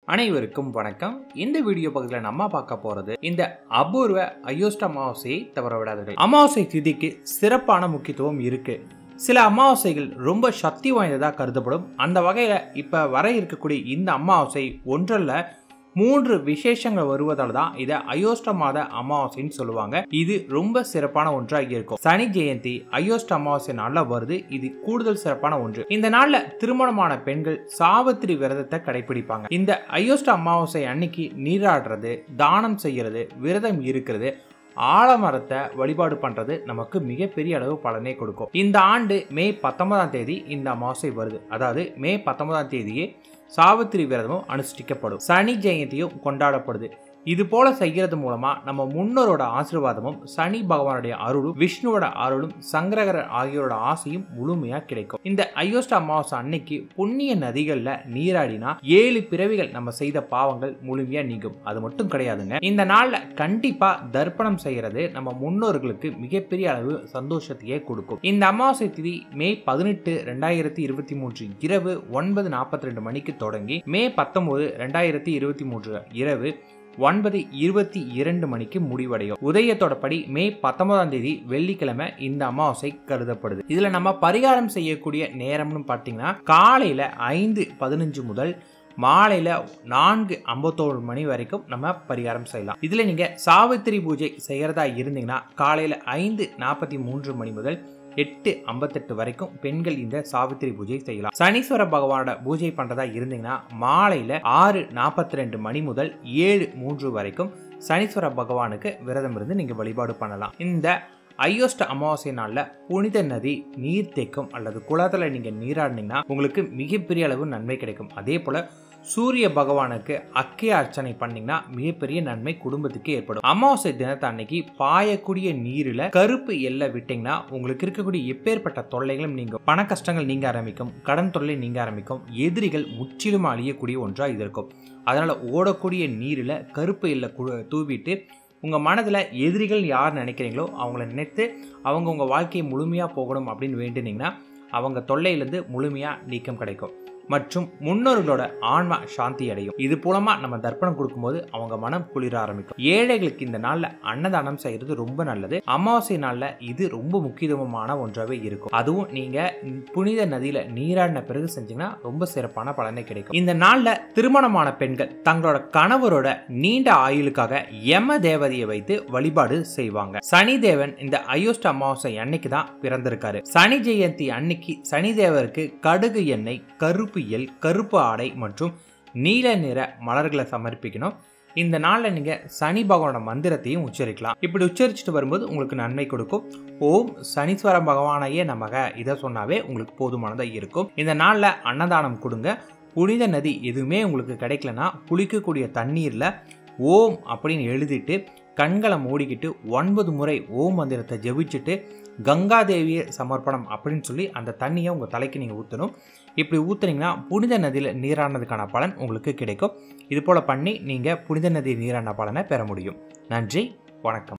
அனைவருக்கும் வணக்கம் இந்த வீடியோ பகுதியில் நம்ம பார்க்க போறது இந்த அபூர்வ அயோஸ்ட அமாவாசையை தவற விடாதீர்கள் அமாவாசை திதிக்கு சிறப்பான முக்கியத்துவம் இருக்கு சில அமாவாசைகள் ரொம்ப சக்தி வாய்ந்ததாக கருதப்படும் அந்த வகையில் இப்போ வர இருக்கக்கூடிய இந்த அமாவாசை ஒன்றல்ல மூன்று விசேஷங்கள் வருவதால் தான் இதை அயோஷ்ட மாத அமாவாசைன்னு சொல்லுவாங்க இது ரொம்ப சிறப்பான ஒன்றாக இருக்கும் சனி ஜெயந்தி அயோஷ்ட அமாவாசை நாள்ல வருது இது கூடுதல் சிறப்பான ஒன்று இந்த நாள்ல திருமணமான பெண்கள் சாவித்திரி விரதத்தை கடைபிடிப்பாங்க இந்த அயோஷ்ட அமாவாசை அன்னைக்கு நீராடுறது தானம் செய்யறது விரதம் இருக்கிறது ஆலமரத்தை வழிபாடு பண்றது நமக்கு மிகப்பெரிய அளவு பலனை கொடுக்கும் இந்த ஆண்டு மே பத்தொன்பதாம் தேதி இந்த அமாவாசை வருது அதாவது மே பத்தொன்பதாம் தேதியே சாவித்திரி விரதமும் அனுஷ்டிக்கப்படும் சனி ஜெயந்தியும் கொண்டாடப்படுது இது போல செய்கிறது மூலமா நம்ம முன்னோரோட ஆசீர்வாதமும் சனி பகவானுடைய அருளும் விஷ்ணுவோட அருளும் சங்கரகரர் ஆகியோரோட ஆசையும் முழுமையா கிடைக்கும் இந்த அயோஷ்ட அமாவாசை அன்னைக்கு புண்ணிய நதிகள்ல நீராடினா ஏழு பிறவிகள் நம்ம செய்த பாவங்கள் முழுமையா நீங்கும் அது மட்டும் கிடையாதுங்க இந்த நாள்ல கண்டிப்பா தர்ப்பணம் செய்யறது நம்ம முன்னோர்களுக்கு மிகப்பெரிய அளவு சந்தோஷத்தையே கொடுக்கும் இந்த அமாவாசை திதி மே பதினெட்டு ரெண்டாயிரத்தி இருபத்தி மூன்று இரவு ஒன்பது நாற்பத்தி ரெண்டு மணிக்கு தொடங்கி மே பத்தொன்பது ரெண்டாயிரத்தி இருபத்தி மூன்று இரவு ஒன்பது இருபத்தி இரண்டு மணிக்கு முடிவடையும் உதயத்தோட படி மே பத்தொன்பதாம் தேதி வெள்ளிக்கிழமை இந்த அமாவாசை கருதப்படுது இதுல நம்ம பரிகாரம் செய்யக்கூடிய நேரம்னு பார்த்தீங்கன்னா காலையில ஐந்து பதினஞ்சு முதல் மாலையில் நான்கு ஐம்பத்தோரு மணி வரைக்கும் நம்ம பரிகாரம் செய்யலாம் இதில் நீங்கள் சாவித்திரி பூஜை செய்கிறதா இருந்தீங்கன்னா காலையில் ஐந்து நாற்பத்தி மூன்று மணி முதல் எட்டு ஐம்பத்தெட்டு வரைக்கும் பெண்கள் இந்த சாவித்திரி பூஜை செய்யலாம் சனீஸ்வர பகவானோட பூஜை பண்றதா இருந்தீங்கன்னா மாலையில ஆறு நாற்பத்தி ரெண்டு மணி முதல் ஏழு மூன்று வரைக்கும் சனீஸ்வர பகவானுக்கு விரதம் இருந்து நீங்க வழிபாடு பண்ணலாம் இந்த ஐயோஸ்ட அமாவாசை நாளில் புனித நதி நீர் தேக்கம் அல்லது குளத்தில் நீங்கள் நீராடினீங்கன்னா உங்களுக்கு மிகப்பெரிய அளவு நன்மை கிடைக்கும் அதே போல் சூரிய பகவானுக்கு அக்கே அர்ச்சனை பண்ணீங்கன்னா மிகப்பெரிய நன்மை குடும்பத்துக்கு ஏற்படும் அமாவாசை தினத்தை அன்னைக்கு பாயக்கூடிய நீரில் கருப்பு எல்லை விட்டீங்கன்னா உங்களுக்கு இருக்கக்கூடிய எப்பேற்பட்ட தொல்லைகளும் நீங்க பண கஷ்டங்கள் நீங்க ஆரம்பிக்கும் கடன் தொல்லை நீங்க ஆரம்பிக்கும் எதிரிகள் முற்றிலும் அழியக்கூடிய ஒன்றாக இது இருக்கும் அதனால ஓடக்கூடிய நீரில் கருப்பு எல்லை தூவிட்டு உங்கள் மனதில் எதிரிகள் யார் நினைக்கிறீங்களோ அவங்கள நினைத்து அவங்க உங்கள் வாழ்க்கையை முழுமையாக போகணும் அப்படின்னு வேண்டினீங்கன்னா அவங்க தொல்லையிலேருந்து முழுமையாக நீக்கம் கிடைக்கும் மற்றும் முன்னோர்களோட ஆன்மா சாந்தி அடையும் இது மூலமா நம்ம தர்ப்பணம் கொடுக்கும்போது அவங்க மனம் குளிர ஆரம்பிக்கும் ஏழைகளுக்கு இந்த நாள்ல அன்னதானம் செய்யறது ரொம்ப நல்லது அமாவாசை நாள்ல இது ரொம்ப முக்கியத்துவமான ஒன்றாவே இருக்கும் அதுவும் நீங்க புனித நதியில நீராடின பிறகு செஞ்சீங்கன்னா ரொம்ப சிறப்பான பலனை கிடைக்கும் இந்த நாள்ல திருமணமான பெண்கள் தங்களோட கணவரோட நீண்ட ஆயுளுக்காக யம தேவதையை வைத்து வழிபாடு செய்வாங்க சனி தேவன் இந்த அயோஷ்ட அமாவாசை அன்னைக்கு தான் பிறந்திருக்காரு சனி ஜெயந்தி அன்னைக்கு சனி தேவருக்கு கடுகு எண்ணெய் கருப்பு எல் கருப்பு ஆடை மற்றும் நீல நிற மலர்களை சமர்ப்பிக்கணும் இந்த நாளில் நீங்கள் சனி பகவானோட மந்திரத்தையும் உச்சரிக்கலாம் இப்படி உச்சரிச்சுட்டு வரும்போது உங்களுக்கு நன்மை கொடுக்கும் ஓம் சனீஸ்வர பகவானையே நமக இதை சொன்னாவே உங்களுக்கு போதுமானதாக இருக்கும் இந்த நாளில் அன்னதானம் கொடுங்க புனித நதி எதுவுமே உங்களுக்கு கிடைக்கலனா குளிக்கக்கூடிய தண்ணீரில் ஓம் அப்படின்னு எழுதிட்டு கண்களை மூடிக்கிட்டு ஒன்பது முறை ஓம் மந்திரத்தை ஜெபிச்சுட்டு கங்காதேவியை சமர்ப்பணம் அப்படின்னு சொல்லி அந்த தண்ணியை உங்கள் தலைக்கு நீங்கள் ஊற்றணும் இப்படி ஊற்றுனீங்கன்னா புனித நதியில் நீரானதுக்கான பலன் உங்களுக்கு கிடைக்கும் இது போல் பண்ணி நீங்கள் புனித நதி நீரான பலனை பெற முடியும் நன்றி வணக்கம்